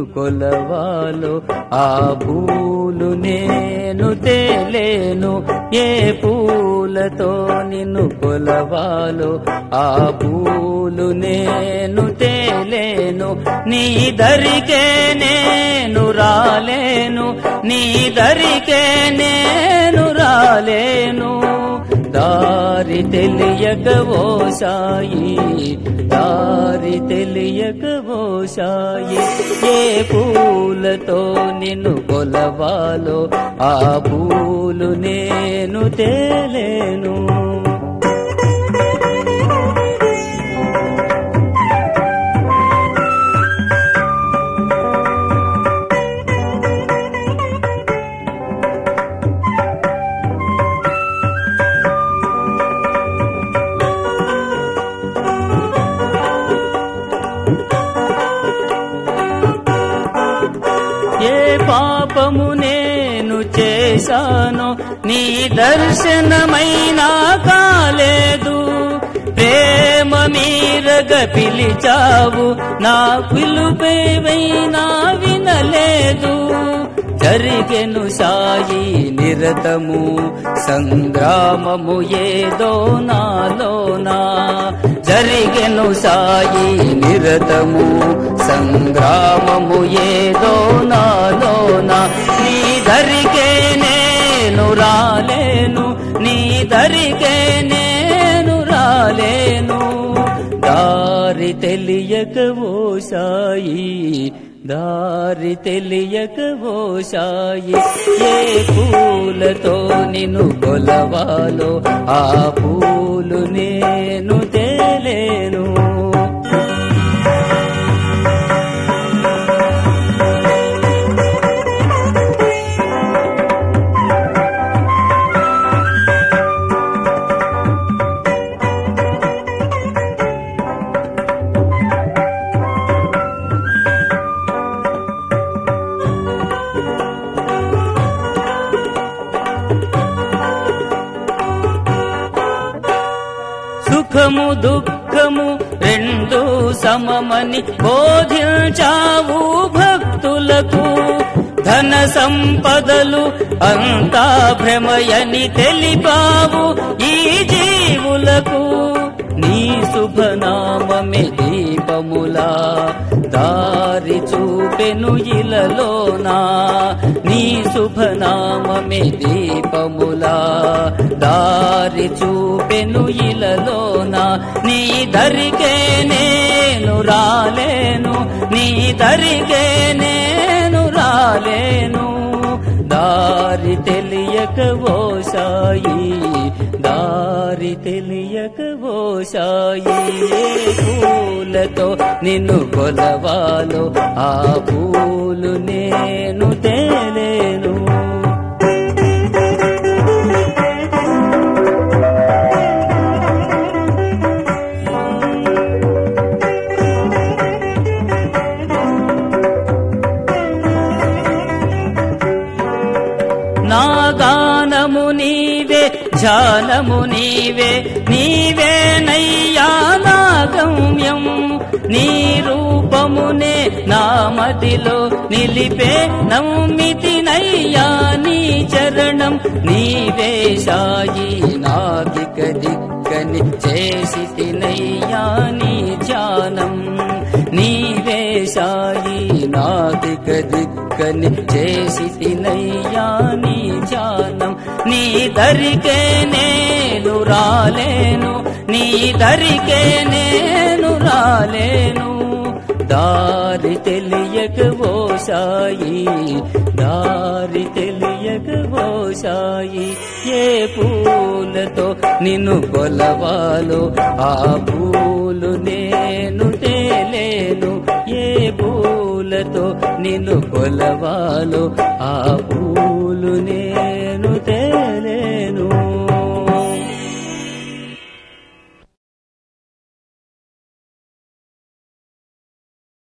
కొలవాలో ఆ పూలు నేను తేలేను ఏ పూలతో నిన్ను కొలవాలో ఆ పూలు నేను తేలేను నీ దరికే నేను రాలేను నీ దరికే నేను రాలేను దారి తెలియక ఓ సాయి దారి తెలియక ఓ సాయి ఏ పూలతో నిన్ను కొలవాలో ఆ పూలు నేను తేలేను ఏ పాపము నేను చేశానో నీ దర్శనమైనా కాలేదు ప్రేమ మీరగ పిలిచావు నా పిలుపేవైనా వినలేదు జరిగెను సాయి నిరతము సంగ్రామము ఏదో నాలోనా జరిగెను సాయి నిరతము సంగ్రామము ఏదో నాలోనా నీ దరికే నేను రాలేను నీ దరికే నేను రాలేను దారి తెలియక ఓ సాయి దారి తెలియక ఓ సాయి ఏ పూలతో నిన్ను కొలవాలో ఆ పూలు నేను తేలేను సుఖము దుఃఖము రెండు సమమని బోధించావు భక్తులకు ధన సంపదలు అంతా భ్రమయని తెలిపావు ఈ జీవులకు నీ శుభనామమే దీపములా దారి చూపెను ఇలలోనా నీ శుభనామమే దీపములా దారి చూపెను ఇలలోనా నీ దరికే నేను రాలేను నీ దరికే నేను రాలేను దారి తెలియక ఓ సాయి దారి తెలియక ఓ సాయి ఏ పూలతో నిన్ను కొలవాలో ఆ పూలు నేను తేలేను నా గానము నీవే ధ్యానము నీవే నీవే నయ్యా నా గమ్యం నీ రూపమునే నా మదిలో నిలిపే నమ్మితి నయ్యా నీ చరణం నీవే సాయి నాకిక దిక్కని చేసి తినయ్యా నీ ధ్యానం నీవే సాయి నాకిక దిక్కని చేసి తినయ్యా నీ ధ్యానం నీ దరికే నేను రాలేను నీ దరికే నేను రాలేను దారి తెలియక ఓ సాయి దారి తెలియక ఓ సాయి ఏ పూలతో నిన్ను కొలవాలో ఆ పూలు నేను తేలేను ఏ పూలతో నిన్ను కొలవాలో ఆ పూలు నేను